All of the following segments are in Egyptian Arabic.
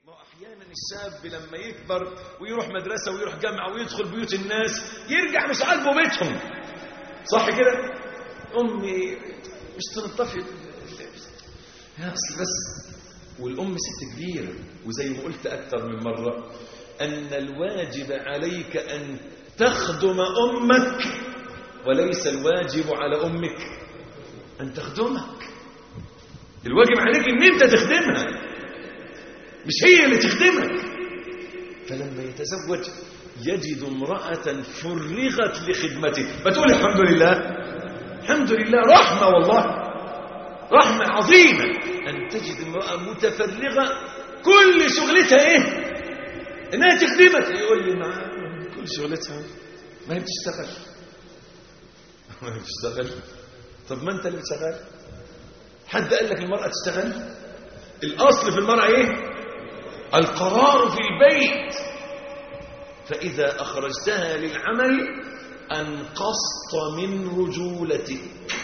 ما هو احيانا الشاب لما يكبر ويروح مدرسه ويروح جامعه ويدخل بيوت الناس يرجع مش عاجبه بيتهم صح كده امي مش تنطفي يا اصل بس والام ست كبيره وزي ما قلت اكثر من مره ان الواجب عليك ان تخدم امك وليس الواجب على امك ان تخدمك الواجب عليك ان انت تخدمها مش هي اللي تخدمك فلما يتزوج يجد امرأة فرغت لخدمته فتقول الحمد لله الحمد لله رحمة والله رحمة عظيمة أن تجد امرأة متفرغة كل شغلتها إيه إنها تخدمك يقول لي مع كل شغلتها ما هي بتشتغل ما هي بتشتغل طب ما أنت اللي بتشتغل حد قال لك المرأة تشتغل الأصل في المرأة إيه القرار في البيت فإذا أخرجتها للعمل أنقصت من رجولتك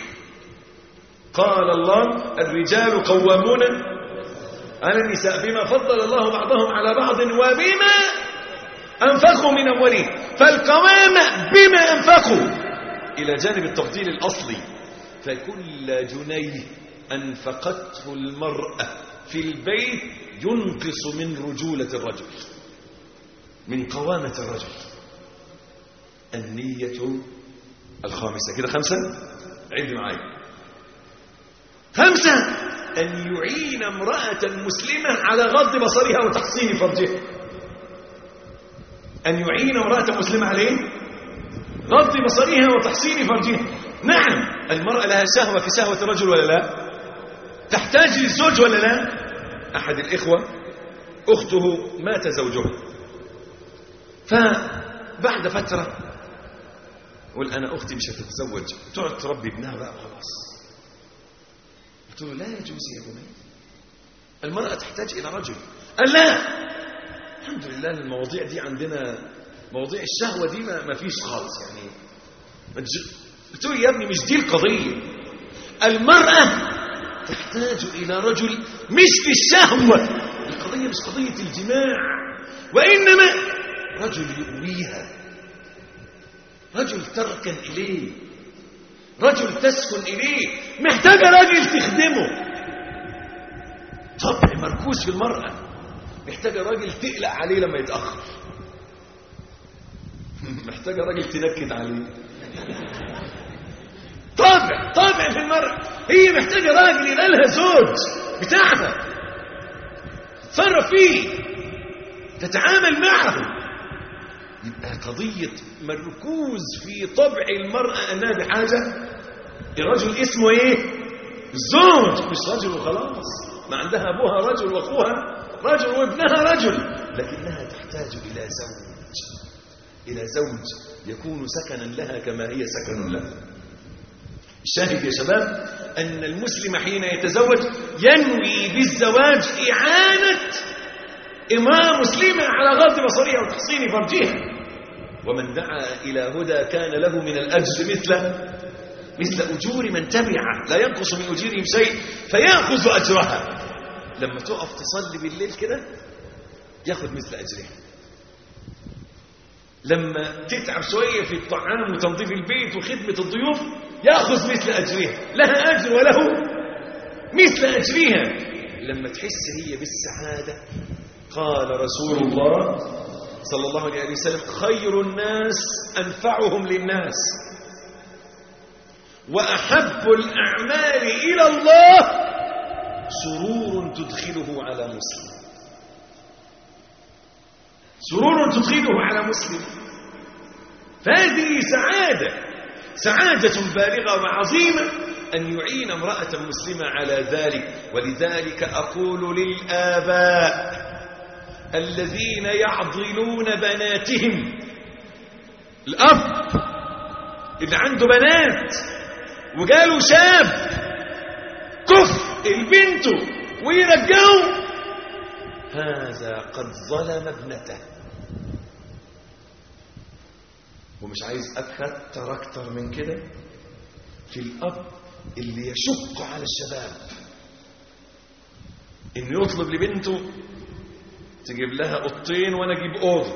قال الله الرجال قوامون على النساء بما فضل الله بعضهم على بعض وبما أنفقوا من أموالهم فالقوامة بما أنفقوا إلى جانب التفضيل الأصلي فكل جنيه أنفقته المرأة في البيت ينقص من رجولة الرجل من قوامة الرجل النية الخامسة كده خمسة عد معايا خمسة أن يعين امرأة مسلمة على غض بصرها وتحصين فرجها أن يعين امرأة مسلمة عليه غض بصرها وتحصين فرجها نعم المرأة لها شهوة في شهوة الرجل ولا لا تحتاج للزوج ولا لا أحد الإخوة أخته مات زوجها فبعد فترة قل أنا أختي مش هتتزوج تقعد تربي ابنها بقى خلاص قلت له لا يجوز يا بني المرأة تحتاج إلى رجل قال لا الحمد لله المواضيع دي عندنا مواضيع الشهوة دي ما ما فيش خالص يعني ما تج- قلت له يا ابني مش دي القضية المرأة تحتاج إلى رجل مش في الشهوة القضية مش قضية الجماع وإنما رجل يؤويها رجل تركن إليه رجل تسكن إليه محتاجة راجل تخدمه طبع مركوز في المرأة محتاجة راجل تقلق عليه لما يتأخر محتاجة راجل تنكد عليه طابع طابع في المرأة هي محتاجة راجل يبقى لها زوج بتاعها تصرف فيه تتعامل معه يبقى قضية مركوز في طبع المرأة أنها بحاجة الرجل اسمه إيه زوج مش رجل وخلاص ما عندها أبوها رجل وأخوها رجل وابنها رجل لكنها تحتاج إلى زوج إلى زوج يكون سكنا لها كما هي سكن له الشاهد يا شباب أن المسلم حين يتزوج ينوي بالزواج إعانة امرأة مسلمة على غض بصرها وتحصين فرجها ومن دعا إلى هدى كان له من الأجر مثل مثل أجور من تبعه لا ينقص من أجورهم شيء فيأخذ أجرها لما تقف تصلي بالليل كده ياخذ مثل أجرها لما تتعب شوية في الطعام وتنظيف البيت وخدمة الضيوف يأخذ مثل أجرها لها أجر وله مثل أجرها لما تحس هي بالسعادة قال رسول الله صلى الله عليه وسلم خير الناس أنفعهم للناس وأحب الأعمال إلى الله سرور تدخله على مسلم سرور تدخله على مسلم فهذه سعادة سعادة بالغة وعظيمة أن يعين امرأة مسلمة على ذلك ولذلك أقول للآباء الذين يعضلون بناتهم الأب اللي عنده بنات وقالوا شاب كف البنت ويرجعوا هذا قد ظلم ابنته ومش عايز أكثر أكتر من كده في الأب اللي يشق على الشباب إنه يطلب لبنته تجيب لها قطين وانا اجيب اوضه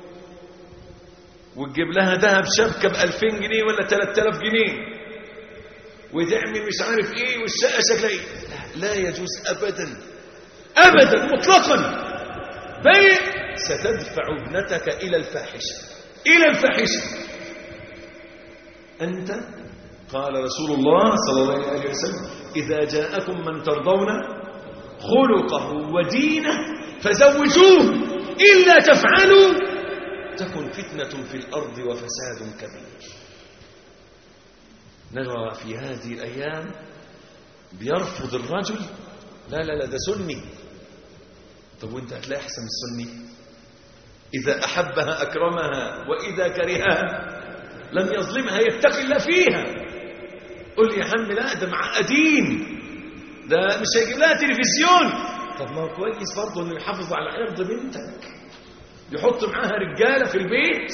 وتجيب لها ذهب شبكه ب 2000 جنيه ولا 3000 جنيه وتعمل مش عارف ايه والشقه شكلها ايه لا, لا يجوز ابدا ابدا مطلقا بل ستدفع ابنتك الى الفاحشه الى الفاحشه انت قال رسول الله صلى الله عليه وسلم اذا جاءكم من ترضون خلقه ودينه فزوجوه الا تفعلوا تكن فتنه في الارض وفساد كبير نرى في هذه الأيام بيرفض الرجل لا لا لا ده سني طب وانت هتلاقي أحسن من السني إذا أحبها أكرمها وإذا كرهها لم يظلمها يتقي الله فيها قل يا عم لا ده معقدين ده مش هيجيب لها تلفزيون طب ما هو كويس برضه انه يحافظ على عرض بنتك يحط معاها رجاله في البيت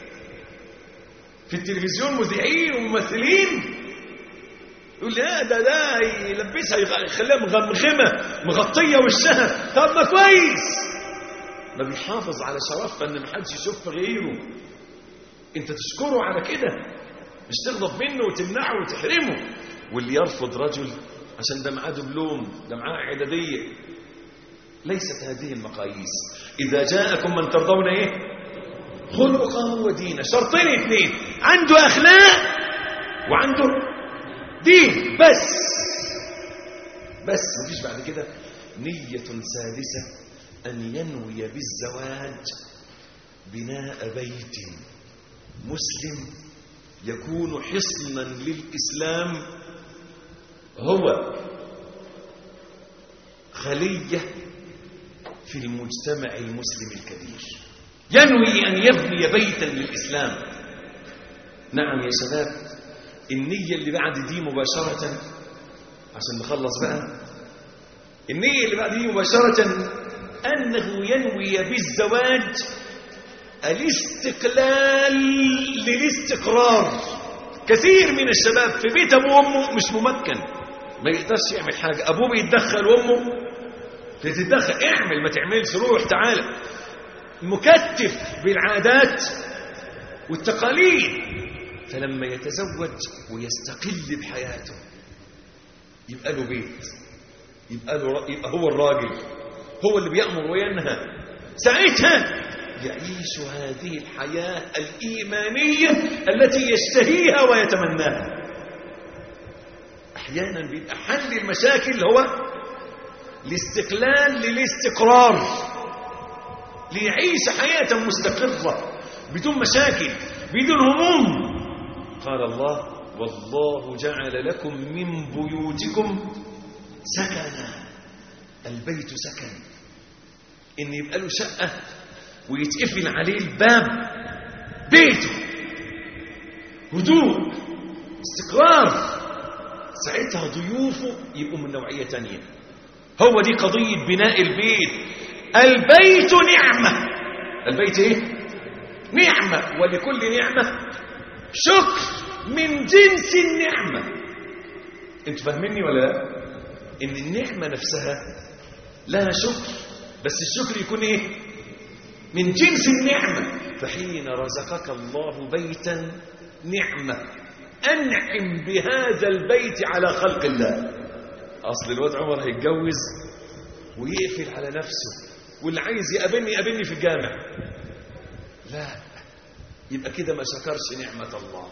في التلفزيون مذيعين وممثلين يقول لا ده ده يلبسها يخليها مغمغمه مغطيه وشها طب ما كويس ما بيحافظ على شرفها ان ما حدش يشوف غيره انت تشكره على كده مش تغضب منه وتمنعه وتحرمه واللي يرفض رجل عشان ده معاه دبلوم ده معاه اعداديه ليست هذه المقاييس اذا جاءكم من ترضون ايه خلقه ودينه شرطين اثنين عنده اخلاق وعنده دين بس بس مفيش بعد كده نية ثالثة أن ينوي بالزواج بناء بيت مسلم يكون حصنا للإسلام هو خلية في المجتمع المسلم الكبير ينوي أن يبني بيتا للإسلام نعم يا شباب النية اللي بعد دي مباشرة عشان نخلص بقى النية اللي بعد دي مباشرة أنه ينوي بالزواج الاستقلال للاستقرار كثير من الشباب في بيت أبوه وأمه مش ممكن ما يقدرش يعمل حاجة أبوه بيتدخل وأمه بتتدخل اعمل ما تعملش روح تعالى مكتف بالعادات والتقاليد فلما يتزوج ويستقل بحياته يبقى له بيت يبقى, له يبقى هو الراجل هو اللي بيأمر وينهى ساعتها يعيش هذه الحياة الإيمانية التي يشتهيها ويتمناها أحيانا بيبقى حل المشاكل هو الاستقلال للاستقرار ليعيش حياة مستقرة بدون مشاكل بدون هموم قال الله والله جعل لكم من بيوتكم سكنا البيت سكن ان يبقى له شقة ويتقفل عليه الباب بيته هدوء استقرار ساعتها ضيوفه يبقوا من نوعية تانية هو دي قضية بناء البيت البيت نعمة البيت ايه نعمة ولكل نعمة شكر من جنس النعمة انت فاهميني ولا لا ان النعمة نفسها لها شكر بس الشكر يكون ايه من جنس النعمة فحين رزقك الله بيتا نعمة أنعم بهذا البيت على خلق الله أصل الواد عمر هيتجوز ويقفل على نفسه واللي عايز يقابلني يقابلني في الجامع لا يبقى كده ما شكرش نعمة الله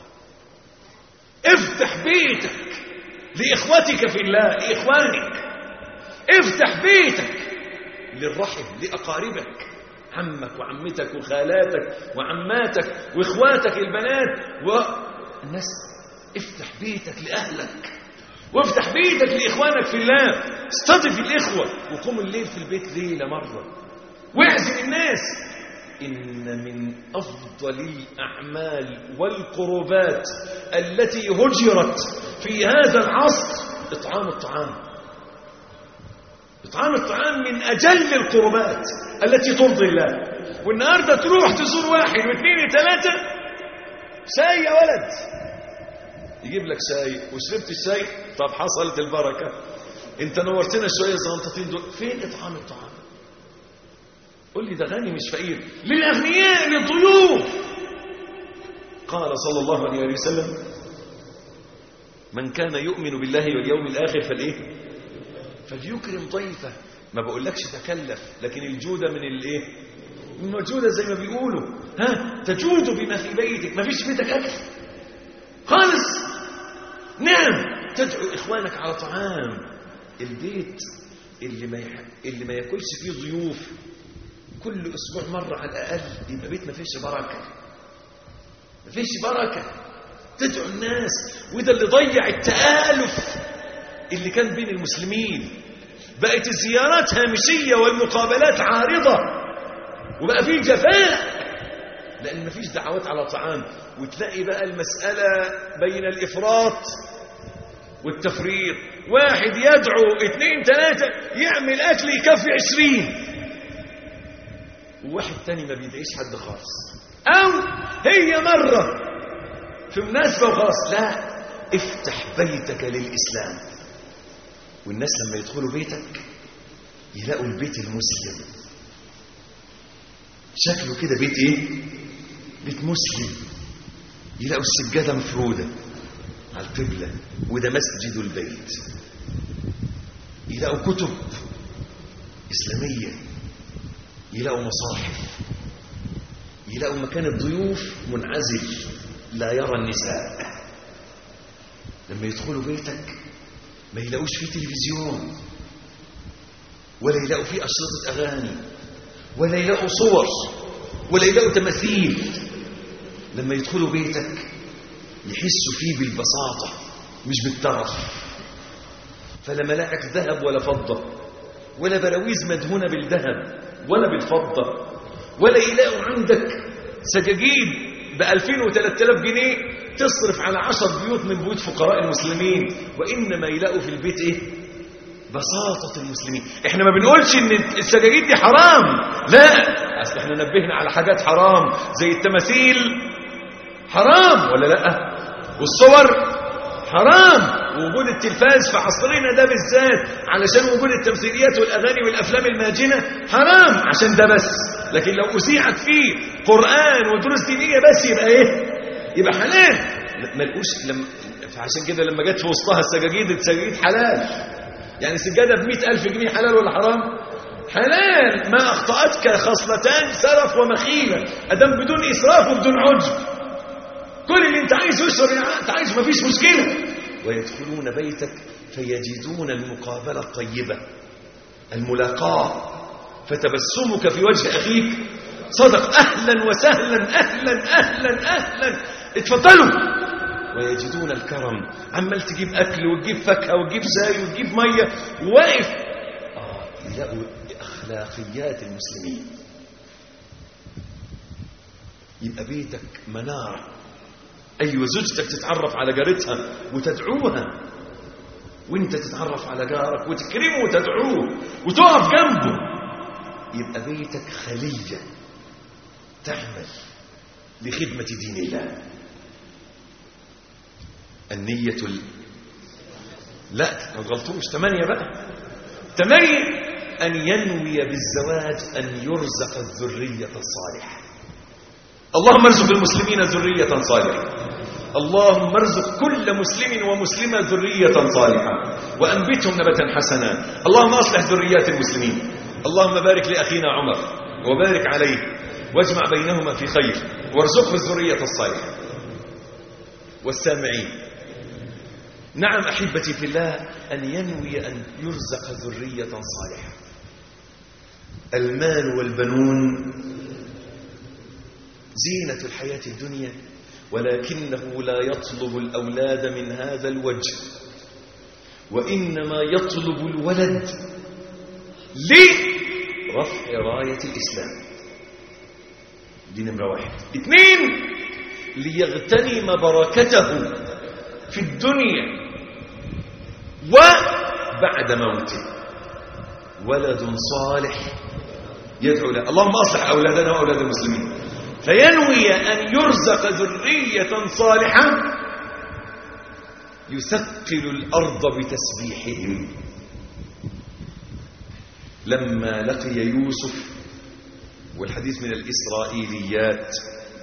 افتح بيتك لإخوتك في الله لإخوانك افتح بيتك للرحم لأقاربك عمك وعمتك وخالاتك وعماتك واخواتك البنات والناس افتح بيتك لأهلك وافتح بيتك لإخوانك في الله استضف الإخوة وقوم الليل في البيت ليلة مرة واعزم الناس إن من أفضل الأعمال والقربات التي هجرت في هذا العصر إطعام الطعام إطعام الطعام من أجل القربات التي ترضي الله والنهاردة تروح تزور واحد واثنين وثلاثة شاي يا ولد يجيب لك شاي وشربت الشاي طب حصلت البركة انت نورتنا شوية زنطتين دول فين إطعام الطعام قول لي ده غني مش فقير للأغنياء للضيوف قال صلى الله عليه وسلم من كان يؤمن بالله واليوم الآخر فالإيه فليكرم ضيفه ما بقولكش تكلف لكن الجودة من الإيه من الجودة زي ما بيقولوا ها تجود بما في بيتك ما فيش في بيتك أكل خالص نعم تدعو إخوانك على طعام البيت اللي ما يح... اللي ما ياكلش فيه ضيوف كل أسبوع مرة على الأقل يبقى بيت ما فيش بركة ما فيش بركة تدعو الناس وده اللي ضيع التآلف اللي كان بين المسلمين بقت الزيارات هامشية والمقابلات عارضة وبقى فيه جفاء لأن مفيش دعوات على طعام وتلاقي بقى المسألة بين الإفراط والتفريط واحد يدعو اثنين ثلاثة يعمل أكل يكفي عشرين وواحد تاني ما بيدعيش حد خالص أو هي مرة في مناسبة وخلاص لا افتح بيتك للإسلام والناس لما يدخلوا بيتك يلاقوا البيت المسلم شكله كده بيت ايه بيت مسلم يلاقوا السجادة مفرودة على القبلة وده مسجد البيت يلاقوا كتب إسلامية يلاقوا مصاحف يلاقوا مكان الضيوف منعزل لا يرى النساء لما يدخلوا بيتك ما يلاقوش فيه تلفزيون ولا يلاقوا فيه أشرطة أغاني ولا يلاقوا صور ولا يلاقوا تماثيل لما يدخلوا بيتك يحسوا فيه بالبساطة مش بالترف فلا ملاعك ذهب ولا فضة ولا براويز مدهونة بالذهب ولا بالفضة ولا يلاقوا عندك سجاجيد بألفين وثلاثة آلاف جنيه تصرف على عشر بيوت من بيوت فقراء المسلمين وإنما يلاقوا في البيت إيه بساطة المسلمين احنا ما بنقولش ان السجاجيد دي حرام لا اصل احنا نبهنا على حاجات حرام زي التماثيل حرام ولا لا والصور حرام ووجود التلفاز في عصرنا ده بالذات علشان وجود التمثيليات والاغاني والافلام الماجنه حرام عشان ده بس لكن لو اذيعت فيه قران ودروس دينيه بس يبقى ايه يبقى حلال ما لقوش لما فعشان كده لما جت في وسطها السجاجيد السجاجيد حلال يعني سجادة بمئة ألف جنيه حلال ولا حرام حلال ما أخطأتك خصلتان سرف ومخيلة أدم بدون إسراف وبدون عجب كل اللي انت عايزه اشرب انت عايزه مفيش مشكلة ويدخلون بيتك فيجدون المقابلة الطيبة الملاقاة فتبسمك في وجه أخيك صدق أهلا وسهلا أهلا أهلا أهلا اتفضلوا ويجدون الكرم عمال تجيب أكل وتجيب فاكهة وتجيب زاي وتجيب مية واقف آه يلاقوا أخلاقيات المسلمين يبقى بيتك منارة أيوة زوجتك تتعرف على جارتها وتدعوها وانت تتعرف على جارك وتكرمه وتدعوه وتقف جنبه يبقى بيتك خلية تعمل لخدمة دين الله النية ال... لا ما غلطوش ثمانية بقى ثمانية أن ينوي بالزواج أن يرزق الذرية الصالحة اللهم ارزق المسلمين ذرية صالحة اللهم ارزق كل مسلم ومسلمة ذرية صالحة وأنبتهم نبتا حسنا اللهم أصلح ذريات المسلمين اللهم بارك لأخينا عمر وبارك عليه واجمع بينهما في خير وارزقه الذرية الصالحة والسامعين نعم أحبتي في الله أن ينوي أن يرزق ذرية صالحة المال والبنون زينة الحياة الدنيا ولكنه لا يطلب الأولاد من هذا الوجه وإنما يطلب الولد لرفع راية الإسلام دي نمرة واحد اثنين ليغتنم بركته في الدنيا وبعد موته ولد صالح يدعو له اللهم أصلح أولادنا وأولاد المسلمين فينوي أن يرزق ذرية صالحة يثقل الأرض بتسبيحهم لما لقي يوسف والحديث من الإسرائيليات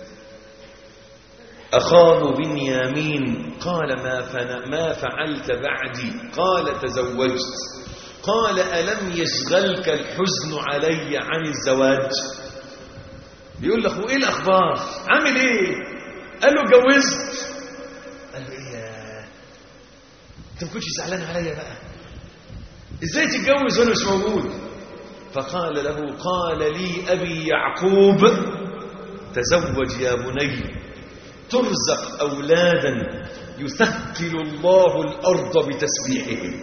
أخاه بنيامين قال ما, فن ما فعلت بعدي قال تزوجت قال ألم يشغلك الحزن علي عن الزواج بيقول له ايه الأخبار عامل ايه قال له اتجوزت قال له ايه يا انت ما كنتش زعلان عليا بقى ازاي تتجوز وانا مش موجود فقال له قال لي أبي يعقوب تزوج يا بني ترزق أولادا يثقل الله الأرض بتسبيحهم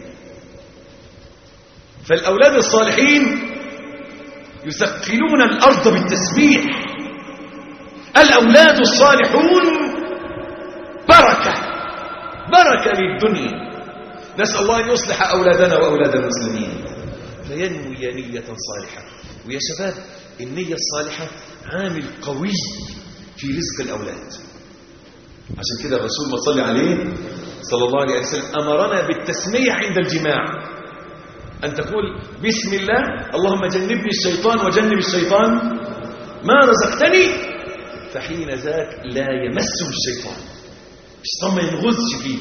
فالأولاد الصالحين يثقلون الأرض بالتسبيح الأولاد الصالحون بركة بركة للدنيا نسأل الله أن يصلح أولادنا وأولاد المسلمين فينوي نية صالحة ويا شباب النية الصالحة عامل قوي في رزق الأولاد عشان كده الرسول ما صلي عليه صلى الله عليه وسلم أمرنا بالتسمية عند الجماع أن تقول بسم الله اللهم جنبني الشيطان وجنب الشيطان ما رزقتني فحين ذاك لا يمسه الشيطان الشيطان ما ينغزش فيه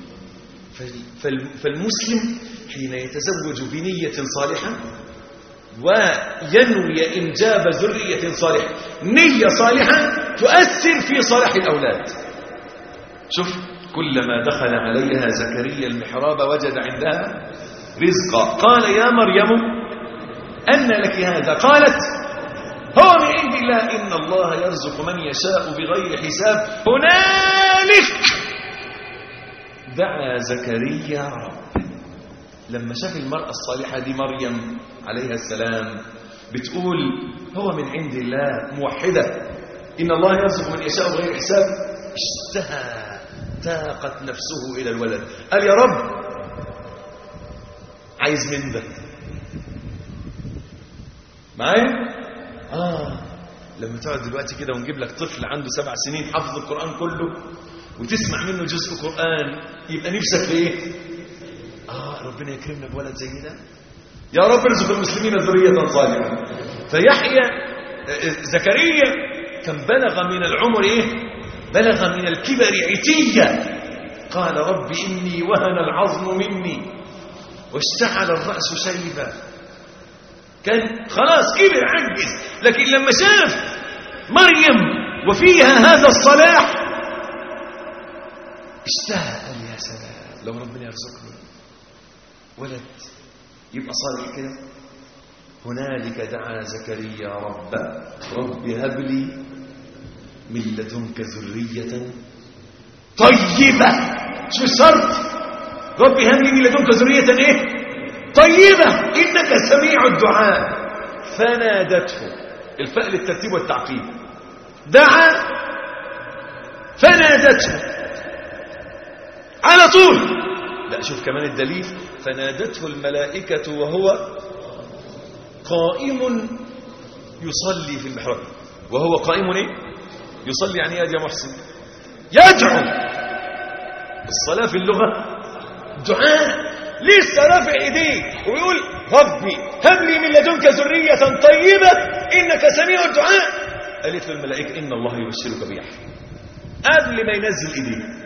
فالمسلم حين يتزوج بنية صالحة وينوي إنجاب ذرية صالحة نية صالحة تؤثر في صلاح الأولاد شوف كلما دخل عليها زكريا المحراب وجد عندها رزقا قال يا مريم أن لك هذا قالت هو من عند الله إن الله يرزق من يشاء بغير حساب هنالك دعا زكريا ربه لما شاف المرأة الصالحة دي مريم عليها السلام بتقول هو من عند الله موحدة إن الله يرزق من يشاء بغير حساب اشتهى تاقت نفسه إلى الولد قال يا رب عايز من ده معايا آه لما تقعد دلوقتي كده ونجيب لك طفل عنده سبع سنين حفظ القرآن كله وتسمع منه جزء قرآن يبقى نفسك في ايه آه ربنا يكرمنا بولد زي ده يا رب ارزق المسلمين ذرية صالحة فيحيى زكريا كان بلغ من العمر ايه بلغ من الكبر عتية قال رب إني وهن العظم مني واشتعل الرأس شيبا كان خلاص كبر عجز لكن لما شاف مريم وفيها هذا الصلاح اشتهى قال يا سلام لو ربنا يرزقني ولد يبقى صالح كده هنالك دعا زكريا ربه رب هب لي من لدنك ذرية طيبة شو الشرط رب هب لي من لدنك ذرية ايه طيبة إنك سميع الدعاء فنادته الفاء للترتيب والتعقيب دعا فنادته على طول لا شوف كمان الدليل فنادته الملائكة وهو قائم يصلي في المحراب وهو قائم ايه يصلي يعني ايه يا محسن يدعو الصلاة في اللغة دعاء لسه رافع ايديه ويقول ربي هب لي من لدنك ذرية طيبة انك سميع الدعاء قالت له الملائكة ان الله يبشرك بيحيى قبل ما ينزل ايديه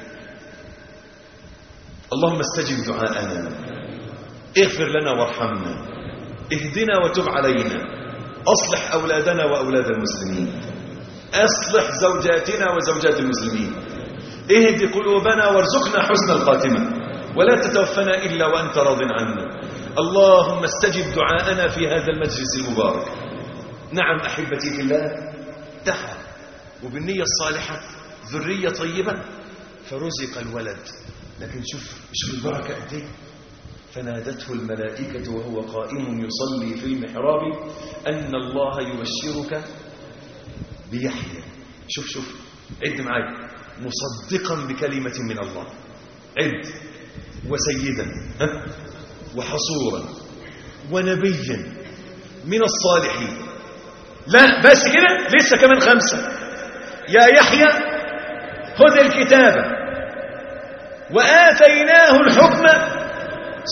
اللهم استجب دعاءنا اغفر لنا وارحمنا اهدنا وتب علينا اصلح اولادنا واولاد المسلمين اصلح زوجاتنا وزوجات المسلمين اهد قلوبنا وارزقنا حسن الخاتمه ولا تتوفنا إلا وأنت راض عنا اللهم استجب دعاءنا في هذا المجلس المبارك نعم أحبتي في الله دعا وبالنية الصالحة ذرية طيبة فرزق الولد لكن شوف شوف البركة قد ايه فنادته الملائكة وهو قائم يصلي في المحراب أن الله يبشرك بيحيى شوف شوف عد معايا مصدقا بكلمة من الله عد وسيدا وحصورا ونبيا من الصالحين لا بس كده لسه كمان خمسة يا يحيى خذ الكتابة وآتيناه الحكم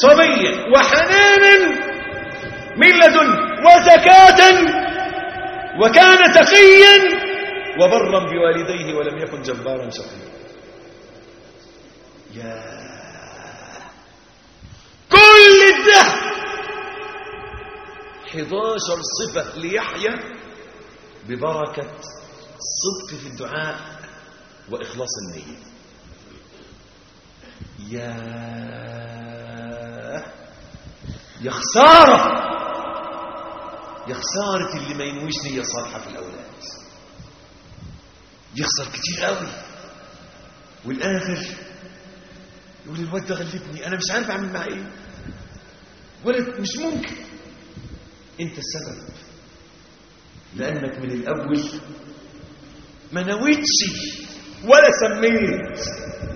صبيا وحنانا من لدن وزكاة وكان تقيا وبرا بوالديه ولم يكن جبارا شقيا يا كل ده 11 صفة ليحيى ببركة الصدق في الدعاء وإخلاص النية يا يا خسارة يا خسارة اللي ما ينويش نية صالحة في الأولاد يخسر كتير قوي والآخر يقول الواد ده غلبني أنا مش عارف أعمل معاه إيه ولد مش ممكن أنت السبب لأنك من الأول ما نويتش ولا سميت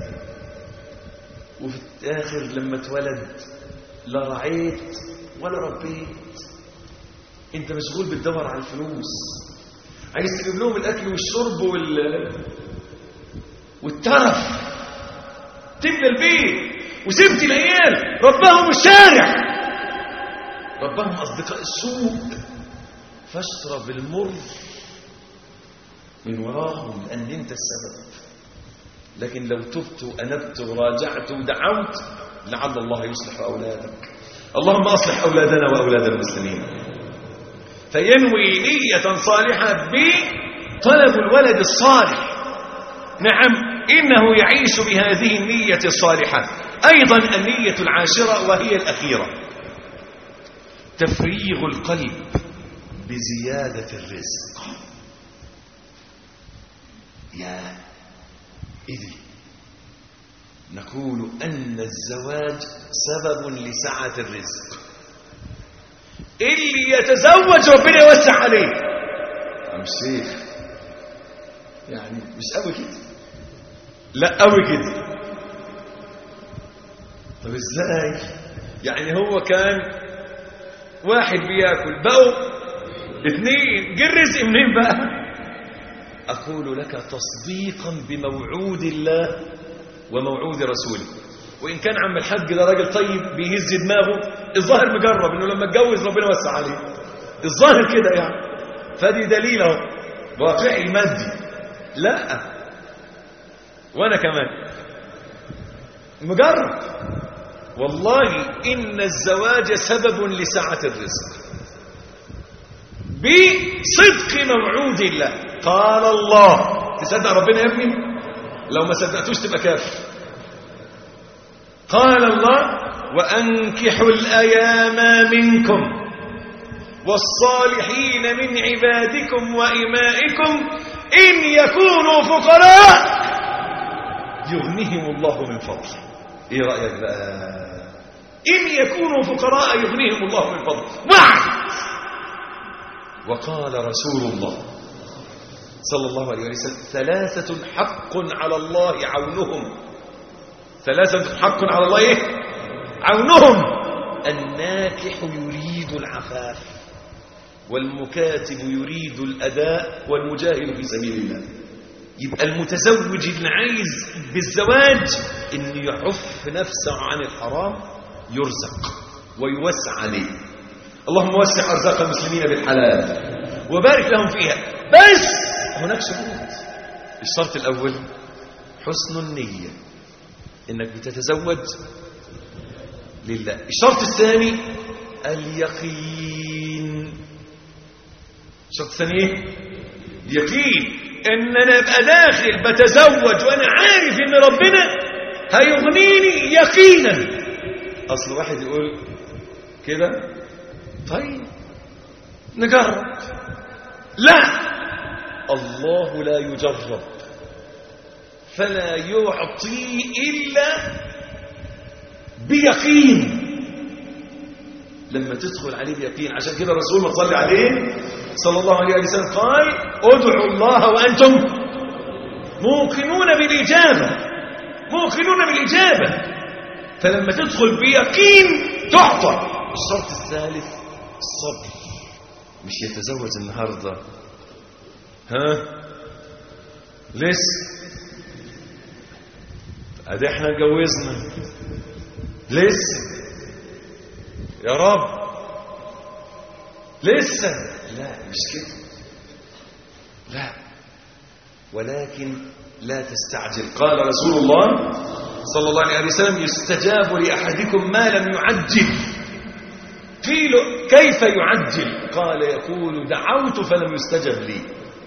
وفي الآخر لما اتولد لا رعيت ولا ربيت انت مشغول بتدور على الفلوس عايز تجيب لهم الاكل والشرب وال والترف تبنى البيت وسبت العيال ربهم الشارع ربهم اصدقاء السوق فاشرب المر من وراهم لان انت السبب لكن لو تبت وانبت وراجعت ودعوت لعل الله يصلح اولادك اللهم اصلح اولادنا واولاد المسلمين فينوي نية صالحة بطلب الولد الصالح نعم إنه يعيش بهذه النية الصالحة أيضا النية العاشرة وهي الأخيرة تفريغ القلب بزيادة الرزق يا إذي نقول أن الزواج سبب لسعة الرزق اللي يتزوج ربنا يوسع عليه عم شيخ يعني مش قوي كده لا قوي كده طب ازاي يعني هو كان واحد بياكل بقوا اثنين جه الرزق منين بقى اقول لك تصديقا بموعود الله وموعود رسوله وإن كان عم الحاج ده راجل طيب بيهز دماغه الظاهر مجرب إنه لما اتجوز ربنا وسع عليه الظاهر كده يعني فدي دليل اهو واقعي مادي لا وأنا كمان مجرب والله إن الزواج سبب لسعة الرزق بصدق موعود الله قال الله تصدق ربنا يا ابني لو ما صدقتوش تبقى كافر قال الله وأنكحوا الأيام منكم والصالحين من عبادكم وإمائكم إن يكونوا فقراء يغنيهم الله من فضله إيه رأيك بقى إن يكونوا فقراء يغنيهم الله من فضله وعد وقال رسول الله صلى الله عليه وسلم ثلاثة حق على الله عونهم ثلاثة حق على الله إيه؟ عونهم الناكح يريد العفاف والمكاتب يريد الأداء والمجاهد في سبيل الله يبقى المتزوج اللي عايز بالزواج إن يحف نفسه عن الحرام يرزق ويوسع عليه اللهم وسع أرزاق المسلمين بالحلال وبارك لهم فيها بس هناك شروط الشرط الأول حسن النية إنك بتتزوج لله الشرط الثاني اليقين الشرط الثاني ايه اليقين ان انا ابقى داخل بتزوج وانا عارف ان ربنا هيغنيني يقينا اصل واحد يقول كده طيب نجرب لا الله لا يجرب فلا يعطي إلا بيقين لما تدخل عليه بيقين عشان كده الرسول ما صلى عليه صلى الله عليه وسلم قال ادعوا الله وأنتم موقنون بالإجابة موقنون بالإجابة فلما تدخل بيقين تعطى الشرط الثالث الصبر مش يتزوج النهاردة ها لسه ادي احنا اتجوزنا لسه يا رب لسه لا مش كده لا ولكن لا تستعجل قال رسول الله صلى الله عليه وسلم يستجاب لأحدكم ما لم يعجل قيل كيف يعجل قال يقول دعوت فلم يستجب لي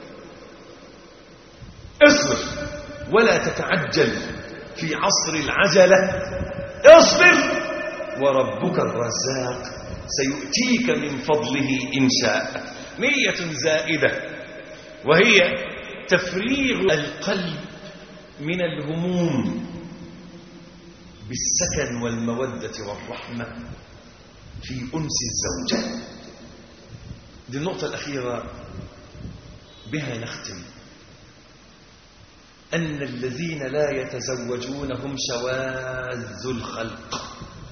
اصبر ولا تتعجل في عصر العجلة اصبر وربك الرزاق سيؤتيك من فضله إن شاء نية زائدة وهي تفريغ القلب من الهموم بالسكن والمودة والرحمة في أنس الزوجة دي النقطة الأخيرة بها نختم أن الذين لا يتزوجون هم شواذ الخلق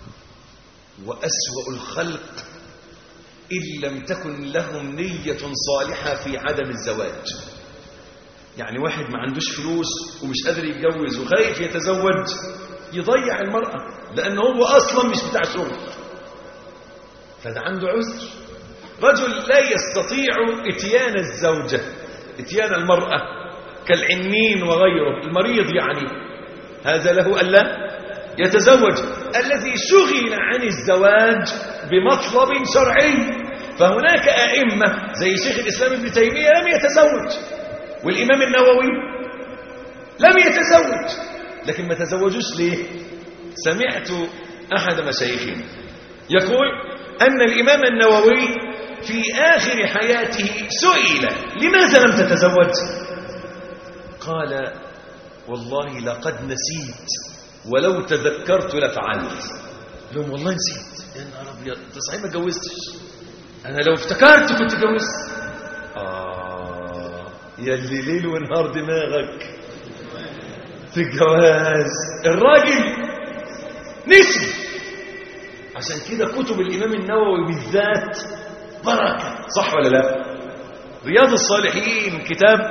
وأسوأ الخلق إن لم تكن لهم نية صالحة في عدم الزواج يعني واحد ما عندوش فلوس ومش قادر يتجوز وخايف يتزوج يضيع المرأة لأنه هو أصلا مش بتاع شغل فده عنده عذر رجل لا يستطيع اتيان الزوجة اتيان المرأة كالعنين وغيره المريض يعني هذا له ألا يتزوج الذي شغل عن الزواج بمطلب شرعي فهناك أئمة زي شيخ الإسلام ابن تيمية لم يتزوج والإمام النووي لم يتزوج لكن ما تزوجوش ليه سمعت أحد مشايخنا يقول أن الإمام النووي في آخر حياته سئل لماذا لم تتزوج قال والله لقد نسيت ولو تذكرت لفعلت لهم والله نسيت يا نهار ابيض انت صحيح ما اتجوزتش انا لو افتكرت كنت اتجوزت اه يا اللي ليل ونهار دماغك في الجواز الراجل نسي عشان كده كتب الامام النووي بالذات بركه صح ولا لا رياض الصالحين كتاب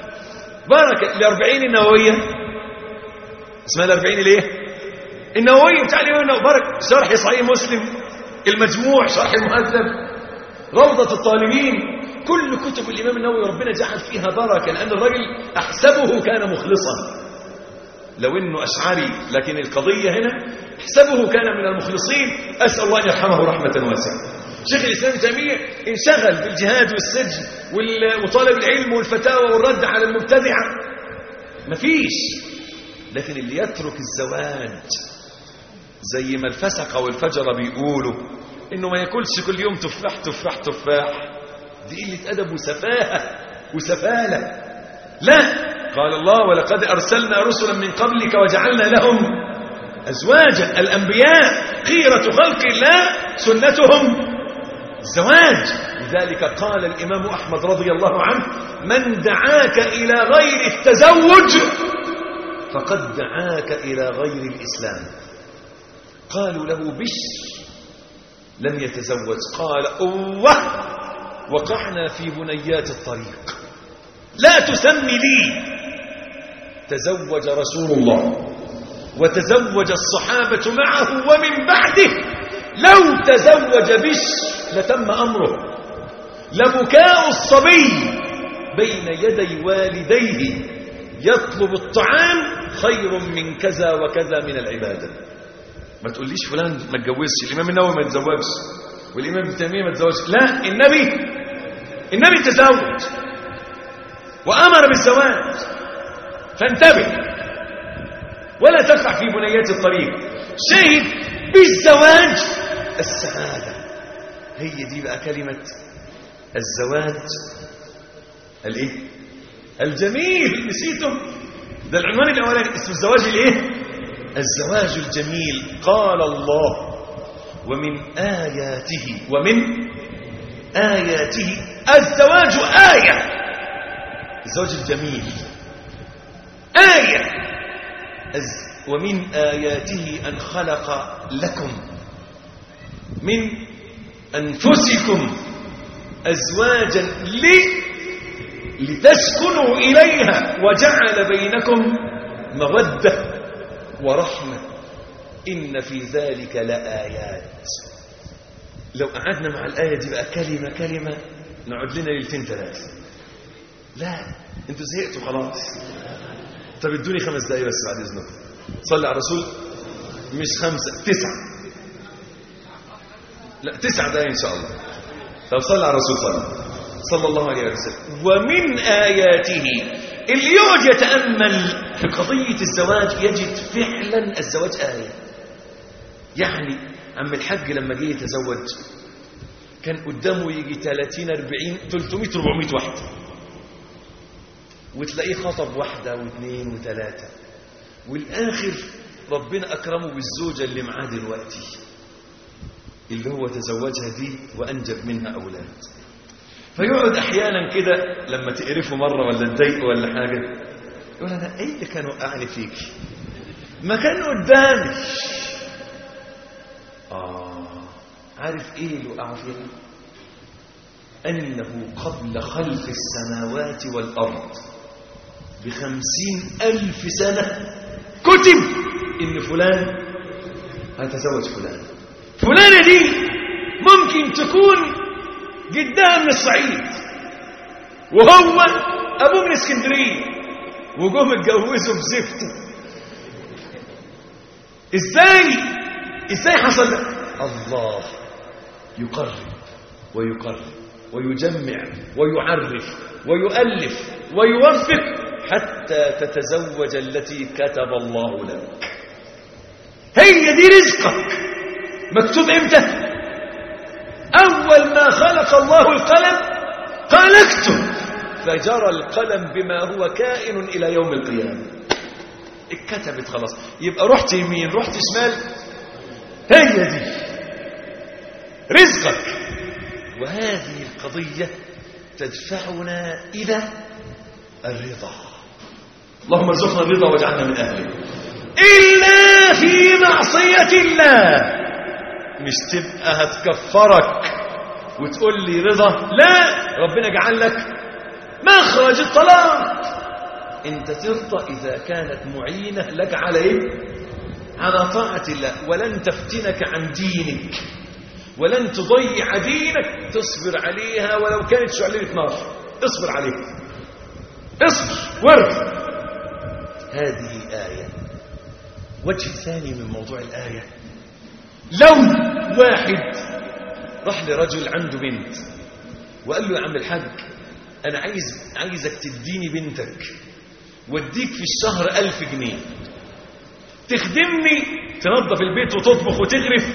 بركه الاربعين النوويه اسمها الاربعين ليه النووي بتاع الامام النووي بركه شرح صحيح مسلم المجموع شرح المهذب روضه الطالبين كل كتب الامام النووي ربنا جعل فيها بركه لان الرجل احسبه كان مخلصا لو انه اشعري لكن القضيه هنا احسبه كان من المخلصين اسال الله ان يرحمه رحمه واسعه شيخ الاسلام ابن تيميه انشغل بالجهاد والسجن وطالب العلم والفتاوى والرد على المبتدعه مفيش لكن اللي يترك الزواج زي ما الفسقه والفجره بيقولوا انه ما ياكلش كل يوم تفاح تفاح تفاح دي قله ادب وسفاهه وسفاله لا قال الله ولقد ارسلنا رسلا من قبلك وجعلنا لهم ازواجا الانبياء خيره خلق الله سنتهم الزواج لذلك قال الامام احمد رضي الله عنه من دعاك الى غير التزوج فقد دعاك الى غير الاسلام قالوا له بشر لم يتزوج قال اوه وقعنا في بنيات الطريق لا تسمي لي تزوج رسول الله وتزوج الصحابة معه ومن بعده لو تزوج بشر لتم أمره لبكاء الصبي بين يدي والديه يطلب الطعام خير من كذا وكذا من العبادة ما تقوليش فلان ما اتجوزش الإمام النووي ما اتزوجش والإمام ابن تيمية ما اتزوجش لا النبي النبي تزوج وأمر بالزواج فانتبه ولا تدفع في بنيات الطريق شيء بالزواج السعادة هي دي بقى كلمة الزواج الايه الجميل نسيته ده العنوان الاولاني اسم الزواج الايه الزواج الجميل قال الله ومن آياته ومن آياته الزواج آية الزواج الجميل آية ومن آياته أن خلق لكم من أنفسكم أزواجا لي لتسكنوا إليها وجعل بينكم مودة ورحمة إن في ذلك لآيات لو قعدنا مع الآية دي بقى كلمة كلمة نقعد لنا ليلتين ثلاثة لا انتوا زهقتوا خلاص طب ادوني خمس دقايق بس بعد اذنكم صلي على الرسول مش خمسة تسعة لا تسعة دقايق ان شاء الله طب صلي على الرسول صلى صلى الله عليه وسلم ومن آياته اللي يقعد يتأمل في قضية الزواج يجد فعلا الزواج آية يعني عم الحاج لما جه يتزوج كان قدامه يجي 30 40 300 400 واحده وتلاقيه خطب واحده واثنين وثلاثه والاخر ربنا اكرمه بالزوجه اللي معاه دلوقتي اللي هو تزوجها دي وانجب منها اولاد فيقعد احيانا كده لما تقرفه مره ولا تضايقه ولا حاجه يقول انا ايه اللي كان وقعني فيك ما كان قدامي آه عارف إيه اللي وقع فيها أنه قبل خلق السماوات والأرض بخمسين ألف سنة كتب إن فلان هيتزوج فلان فلانة دي ممكن تكون جدها من الصعيد وهو أبوه من اسكندرية وجوه اتجوزوا بزفته ازاي ازاي حصل ده الله يقرب ويقرب ويجمع ويعرف ويؤلف ويوفق حتى تتزوج التي كتب الله لك هي دي رزقك مكتوب امتى اول ما خلق الله القلم قال اكتب فجرى القلم بما هو كائن الى يوم القيامه اتكتبت خلاص يبقى رحت يمين رحت شمال هي دي رزقك وهذه القضية تدفعنا إلى الرضا اللهم ارزقنا الرضا واجعلنا من أهله إلا في معصية الله مش تبقى هتكفرك وتقول لي رضا لا ربنا جعل لك مخرج الطلاق انت ترضى إذا كانت معينة لك على إيه؟ على طاعة الله ولن تفتنك عن دينك ولن تضيع دينك تصبر عليها ولو كانت شعلة نار اصبر عليها اصبر ورد هذه آية وجه ثاني من موضوع الآية لو واحد راح لرجل عنده بنت وقال له يا عم الحاج أنا عايز عايزك تديني بنتك واديك في الشهر ألف جنيه تخدمني تنظف البيت وتطبخ وتغرف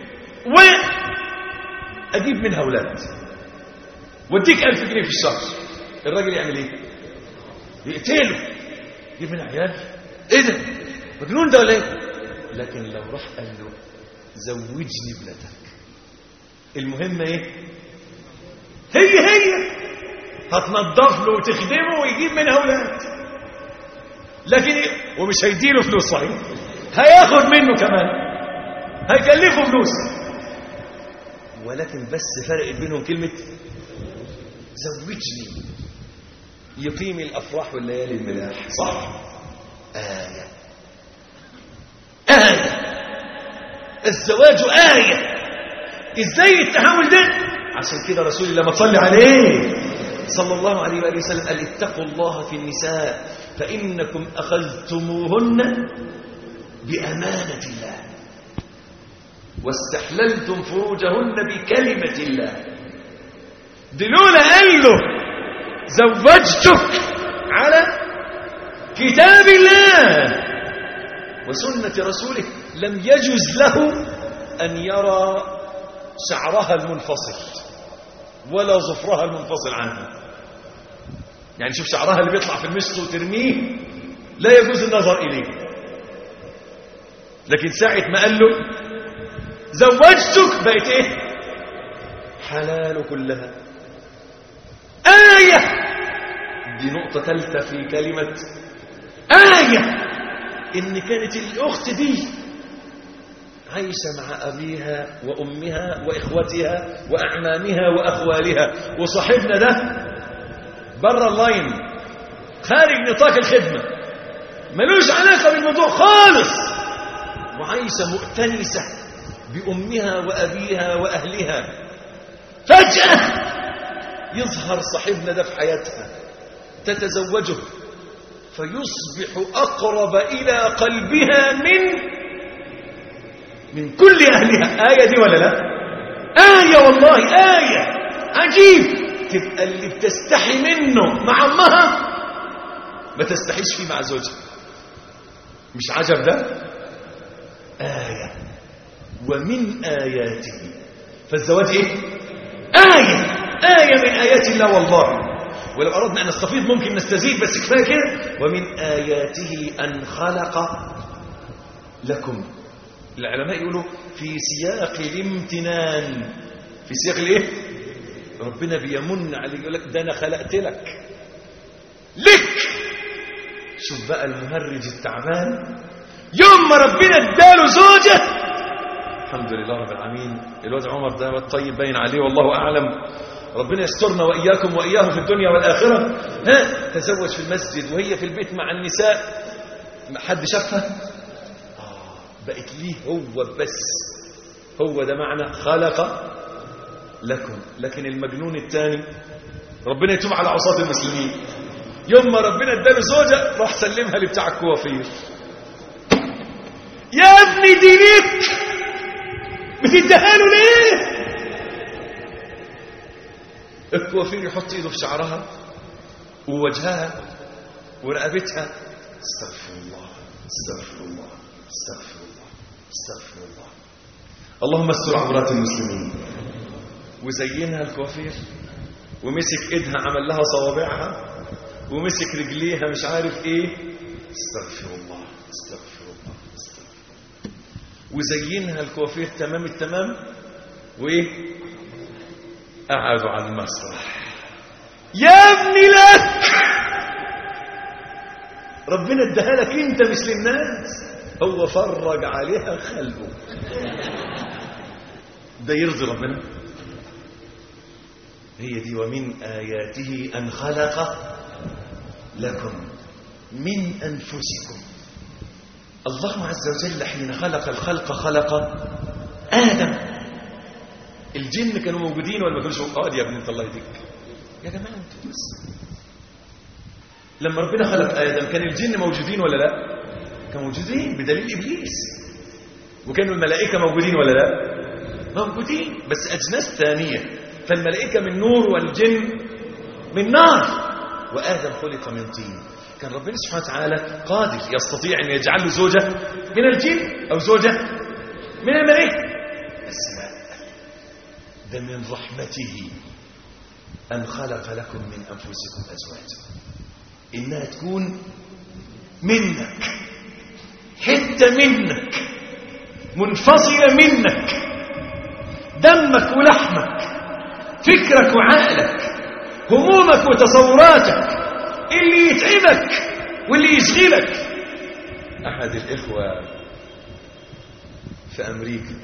وأجيب منها أولاد واديك ألف جنيه في الشهر الراجل يعمل ايه يقتله يجيب منها عيال ايه ده مجنون ده ولا ايه لكن لو راح قال له زوجني ابنتك المهم ايه هي هي هتنضف له وتخدمه ويجيب منها اولاد لكن إيه؟ ومش هيديله فلوس صحيح هياخد منه كمان هيكلفه فلوس ولكن بس فرق بينهم كلمة زوجني يقيم الأفراح والليالي الملاح صح آية آية الزواج آية إزاي التحول ده عشان كده رسول الله ما تصلي عليه صلى الله عليه وآله وسلم قال اتقوا الله في النساء فإنكم أخذتموهن بأمانة الله واستحللتم فروجهن بكلمة الله دلولا قال له زوجتك على كتاب الله وسنة رسوله لم يجز له أن يرى شعرها المنفصل ولا ظفرها المنفصل عنها يعني شوف شعرها اللي بيطلع في المشط وترميه لا يجوز النظر إليه لكن ساعة ما قال له زوجتك بقت ايه حلال كلها آية دي نقطة ثالثة في كلمة آية إن كانت الأخت دي عايشة مع أبيها وأمها وإخوتها وأعمامها وأخوالها وصاحبنا ده بره اللاين خارج نطاق الخدمة ملوش علاقة بالموضوع خالص وعايشة مؤتنسة بأمها وأبيها وأهلها فجأة يظهر صاحبنا ده في حياتها تتزوجه فيصبح أقرب إلى قلبها من من كل أهلها آية دي ولا لا آية والله آية عجيب تبقى اللي بتستحي منه مع أمها ما تستحيش فيه مع زوجها مش عجب ده آية ومن آياته فالزواج إيه آية آية من آيات الله والله ولو أردنا أن نستفيض ممكن نستزيد بس كفاية كده ومن آياته أن خلق لكم العلماء يقولوا في سياق الامتنان في سياق الايه ربنا بيمن عليك يقول لك ده انا خلقت لك لك شوف بقى المهرج التعبان يوم ما ربنا اداله زوجه الحمد لله رب العالمين الواد عمر ده واد طيب باين عليه والله اعلم ربنا يسترنا واياكم واياه في الدنيا والاخره ها تزوج في المسجد وهي في البيت مع النساء حد شافها بقت ليه هو بس هو ده معنى خلق لكم لكن المجنون الثاني ربنا يتوب على عصاة المسلمين يوم ما ربنا اداله زوجة راح سلمها لبتاع الكوافير يا ابني دي ليك بتديها له ليه الكوافير يحط ايده في شعرها ووجهها ورقبتها استغفر الله استغفر الله استغفر الله استغفر الله اللهم استر عورات المسلمين وزينها الكوافير ومسك ايدها عمل لها صوابعها ومسك رجليها مش عارف ايه استغفر الله استغفر الله استغفر الله وزينها الكوافير تمام التمام وايه قعدوا على المسرح يا ابني لك ربنا اداها لك انت مش للناس هو فرج عليها خلقه ده يرضي ربنا هي دي ومن آياته أن خلق لكم من أنفسكم الله عز وجل حين خلق الخلق خلق آدم الجن كانوا موجودين ولا ما كانوش موجودين يا ابن انت الله يهديك يا جماعة انتوا بس لما ربنا خلق آدم كان الجن موجودين ولا لا كانوا موجودين بدليل إبليس وكانوا الملائكة موجودين ولا لا موجودين بس أجناس ثانية فالملائكة من نور والجن من نار وآدم خلق من طين كان ربنا سبحانه وتعالى قادر يستطيع أن يجعل له زوجة من الجن أو زوجة من الملائكة بس لا ده من رحمته أن خلق لكم من أنفسكم أزواجا إنها تكون منك حتة منك منفصلة منك دمك ولحمك فكرك وعقلك همومك وتصوراتك اللي يتعبك واللي يشغلك أحد الإخوة في أمريكا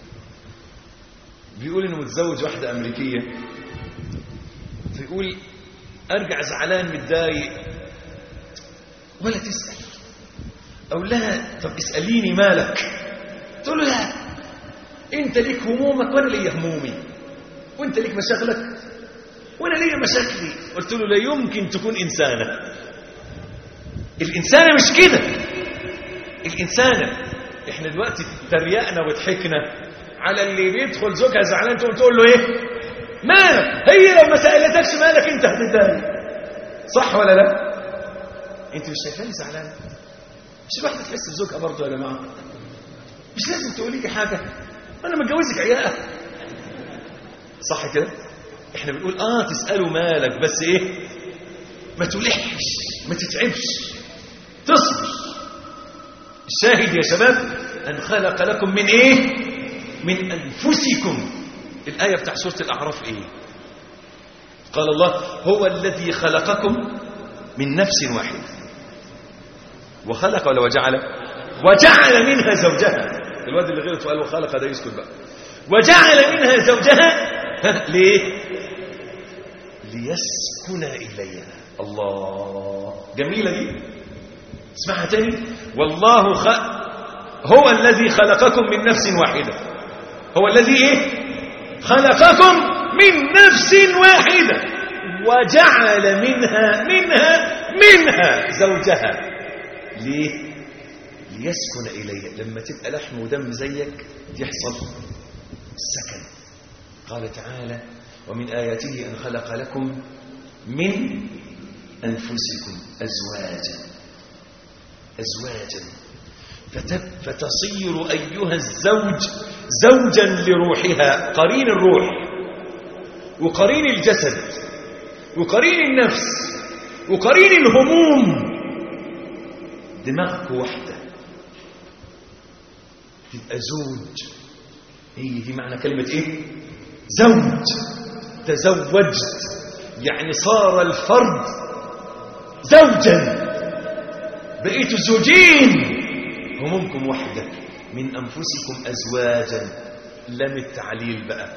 بيقول إنه متزوج واحدة أمريكية فيقول أرجع زعلان متضايق ولا تسأل أقول لها طب اسأليني مالك تقول له لا أنت ليك همومك وأنا ليا همومي وأنت ليك مشاغلك وأنا ليا مشاكلي قلت له لا يمكن تكون إنسانة الإنسانة مش كده الإنسانة إحنا دلوقتي تريقنا وضحكنا على اللي بيدخل زوجها زعلان تقول تقول له إيه مالك هي لو ما سألتكش مالك أنت هتتضايق صح ولا لا أنت مش شايفاني زعلان مش الواحدة تحس بزوجها برضه يا جماعة مش لازم تقولي لي حاجة أنا متجوزك عيال صح كده احنا بنقول اه تسأله مالك بس ايه ما تلحش ما تتعبش تصبر الشاهد يا شباب أن خلق لكم من ايه من أنفسكم الآية بتاع سورة الأعراف ايه قال الله هو الذي خلقكم من نفس واحدة وخلق ولا وجعل وجعل منها زوجها الواد اللي غلط وقال وخلق ده يسكت بقى وجعل منها زوجها ليه ليسكن إليها الله جميلة دي اسمعها تاني والله خ... هو الذي خلقكم من نفس واحدة هو الذي ايه خلقكم من نفس واحدة وجعل منها منها منها زوجها ليه ليسكن إليها لما تبقى لحم ودم زيك يحصل السكن قال تعالى ومن آياته أن خلق لكم من أنفسكم أزواجا أزواجا فتب فتصير أيها الزوج زوجا لروحها قرين الروح وقرين الجسد وقرين النفس وقرين الهموم دماغك واحدة تبقى زوج هي دي معنى كلمة ايه زوج تزوجت يعني صار الفرد زوجا بقيتوا زوجين همومكم واحدة من أنفسكم أزواجا لم التعليل بقى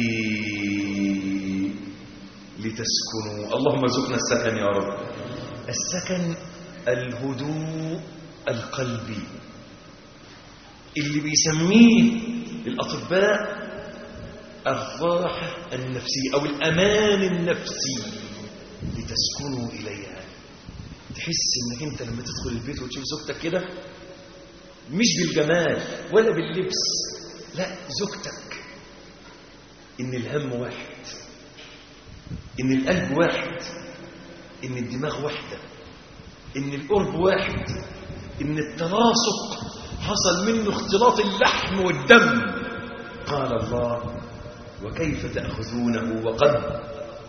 ليه لتسكنوا اللهم ارزقنا السكن يا رب السكن الهدوء القلبي اللي بيسميه الأطباء الراحة النفسية أو الأمان النفسي لتسكنوا إليها تحس انك انت لما تدخل البيت وتشوف زوجتك كده مش بالجمال ولا باللبس لا زوجتك ان الهم واحد ان القلب واحد ان الدماغ واحدة ان القرب واحد ان التلاصق حصل منه اختلاط اللحم والدم قال الله وكيف تأخذونه وقد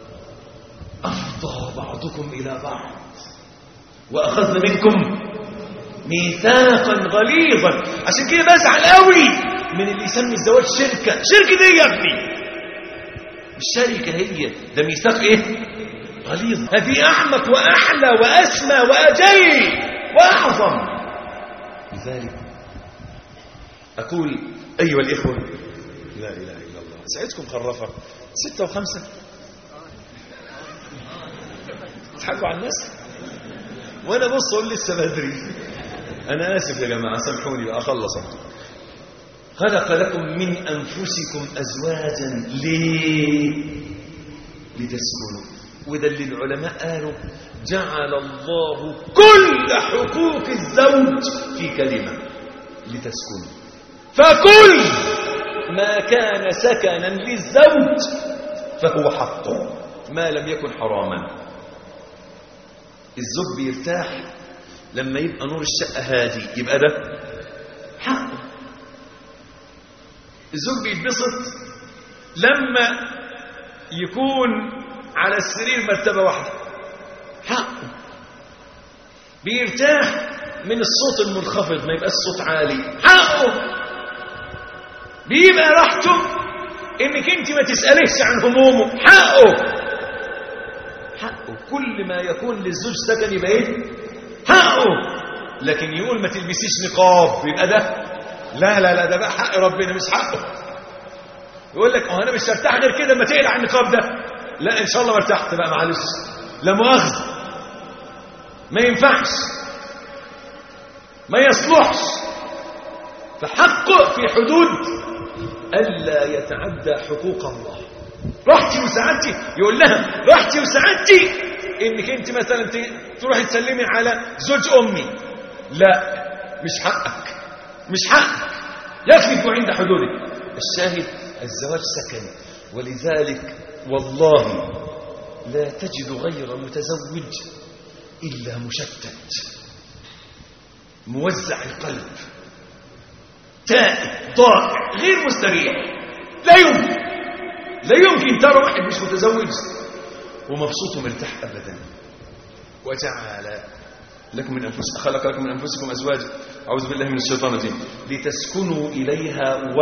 أفضى بعضكم إلى بعض وأخذنا منكم ميثاقا غليظا عشان كده بزعل قوي من اللي يسمي الزواج شركة شركة ايه يا ابني الشركة هي ده ميثاق ايه غليظ هذه أعمق وأحلى وأسمى وأجل وأعظم لذلك أقول أيها الإخوة لا إله إلا الله سعيدكم خرافة ستة وخمسة تضحكوا على الناس وانا بص اقول لسه بدري انا اسف يا جماعه سامحوني بقى اخلص خلق لكم من انفسكم ازواجا ليه لتسكنوا وده اللي العلماء قالوا جعل الله كل حقوق الزوج في كلمه لتسكنوا فكل ما كان سكنا للزوج فهو حقه ما لم يكن حراما الزوج بيرتاح لما يبقى نور الشقة هادي يبقى ده حقه الزوج بيتبسط لما يكون على السرير مرتبة واحدة حقه بيرتاح من الصوت المنخفض ما يبقى الصوت عالي حقه بيبقى راحته انك انت ما تسأليش عن همومه حقه حقه كل ما يكون للزوج سكن يبقى ايه حقه لكن يقول ما تلبسيش نقاب يبقى ده لا لا لا ده بقى حق ربنا مش حقه يقول لك اه انا مش هرتاح غير كده لما تقلع النقاب ده لا ان شاء الله ما ارتحت بقى معلش لا مؤاخذه ما ينفعش ما يصلحش فحقه في حدود الا يتعدى حقوق الله راحتي وسعادتي يقول لها راحتي وسعادتي انك انت مثلا تروحي تسلمي على زوج امي لا مش حقك مش حقك يكفي تكون عند حدودك الشاهد الزواج سكن ولذلك والله لا تجد غير متزوج الا مشتت موزع القلب تائب ضائع غير مستريح لا يمكن لا يمكن ترى واحد مش متزوج ومبسوط ومرتاح ابدا وجعل لكم من انفسكم خلق لكم من انفسكم ازواجا اعوذ بالله من الشيطان الرجيم لتسكنوا اليها و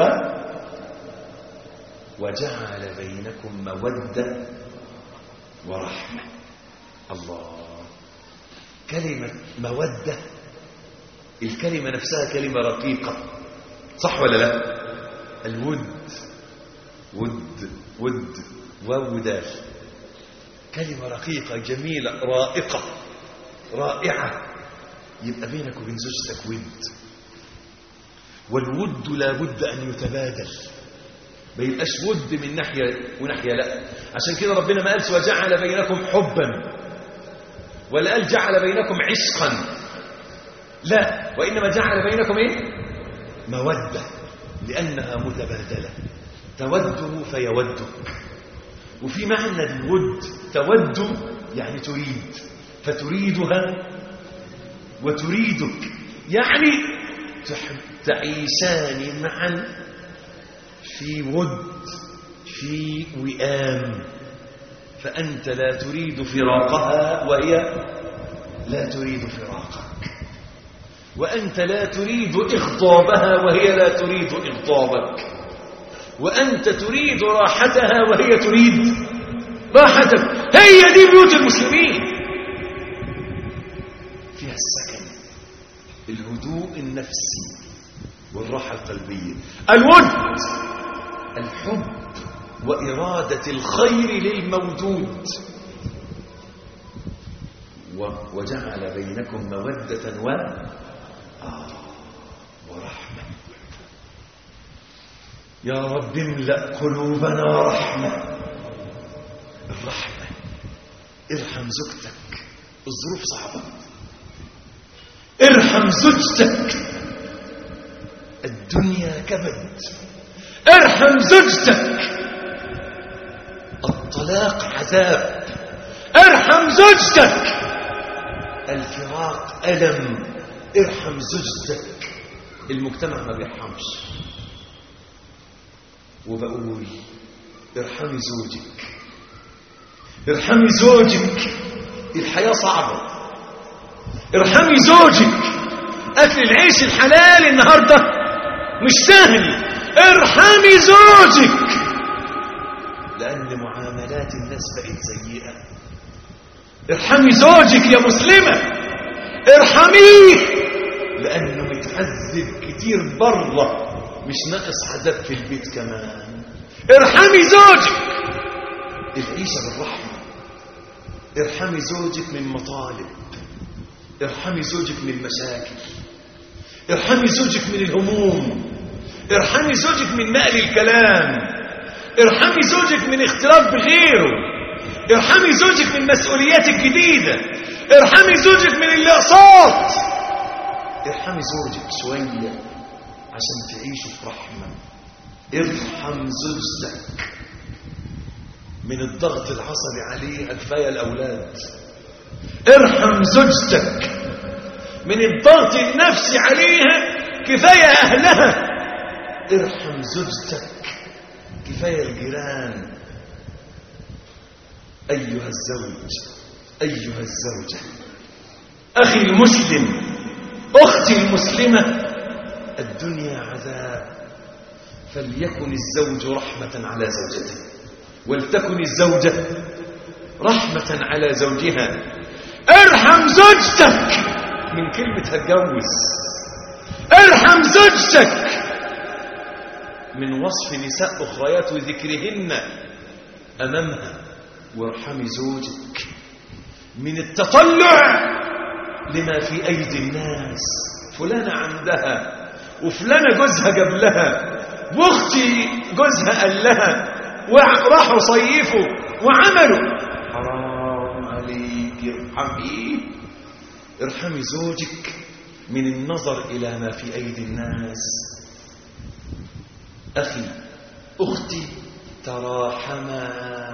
وجعل بينكم موده ورحمه الله كلمه موده الكلمه نفسها كلمه رقيقه صح ولا لا الود ود ود وودال كلمة رقيقة جميلة رائقة رائعة يبقى بينك وبين زوجتك ود والود لا بد أن يتبادل ما يبقاش ود من ناحية وناحية لا عشان كده ربنا ما قالش وجعل بينكم حبا ولا قال جعل بينكم عشقا لا وإنما جعل بينكم إيه مودة لأنها متبادلة توده فيودك وفي معنى الود تود يعني تريد فتريدها وتريدك يعني تعيشان معا في ود في وئام فأنت لا تريد فراقها وهي لا تريد فراقك وأنت لا تريد إغضابها وهي لا تريد إغضابك وأنت تريد راحتها وهي تريد راحتك هي دي بيوت المسلمين فيها السكن الهدوء النفسي والراحة القلبية الود الحب وإرادة الخير للموجود وجعل بينكم مودة و آه ورحمة يا رب املأ قلوبنا رحمة الرحمة ارحم زوجتك الظروف صعبة ارحم زوجتك الدنيا كبد ارحم زوجتك الطلاق عذاب ارحم زوجتك الفراق ألم ارحم زوجتك المجتمع ما بيرحمش وبقول ارحمي زوجك ارحمي زوجك الحياة صعبة ارحمي زوجك أكل العيش الحلال النهاردة مش سهل ارحمي زوجك لأن معاملات الناس بقت سيئة ارحمي زوجك يا مسلمة ارحميه لأنه متعذب كتير بره مش ناقص عذاب في البيت كمان ارحمي زوجك العيشة بالرحمة ارحمي زوجك من مطالب ارحمي زوجك من مشاكل ارحمي زوجك من الهموم ارحمي زوجك من نقل الكلام ارحمي زوجك من اختلاف بغيره ارحمي زوجك من مسؤوليات الجديدة ارحمي زوجك من الاقساط ارحمي زوجك شوية عشان تعيشوا في رحمة ارحم زوجتك من الضغط العصبي عليه كفاية الأولاد ارحم زوجتك من الضغط النفسي عليها كفاية أهلها ارحم زوجتك كفاية الجيران أيها الزوج أيها الزوجة أخي المسلم أختي المسلمة الدنيا عذاب فليكن الزوج رحمة على زوجته ولتكن الزوجة رحمة على زوجها ارحم زوجتك من كلمة هتجوز ارحم زوجتك من وصف نساء أخريات وذكرهن أمامها وارحمي زوجك من التطلع لما في أيدي الناس فلانة عندها وفلانة جوزها جاب لها واختي جوزها قال لها وراحوا صيفوا وعملوا حرام عليك ارحمي ارحمي زوجك من النظر إلى ما في أيدي الناس أخي أختي تراحما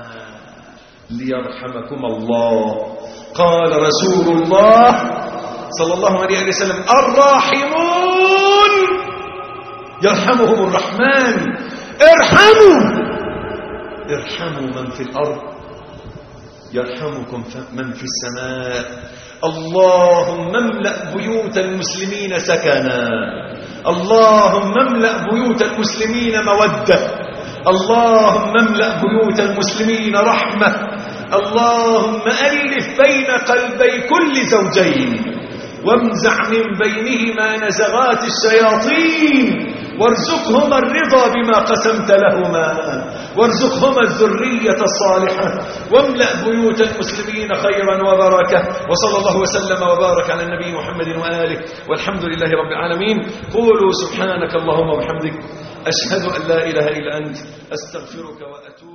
ليرحمكم الله قال رسول الله صلى الله عليه وسلم الراحمون يرحمهم الرحمن ارحموا ارحموا من في الأرض يرحمكم من في السماء اللهم املأ بيوت المسلمين سكنا اللهم املأ بيوت المسلمين مودة اللهم املأ بيوت المسلمين رحمة اللهم ألف بين قلبي كل زوجين وامزع من بينهما نزغات الشياطين وارزقهما الرضا بما قسمت لهما وارزقهما الذرية الصالحة واملأ بيوت المسلمين خيرا وبركة وصلى الله وسلم وبارك على النبي محمد وآله والحمد لله رب العالمين قولوا سبحانك اللهم وبحمدك أشهد أن لا إله إلا أنت أستغفرك وأتوب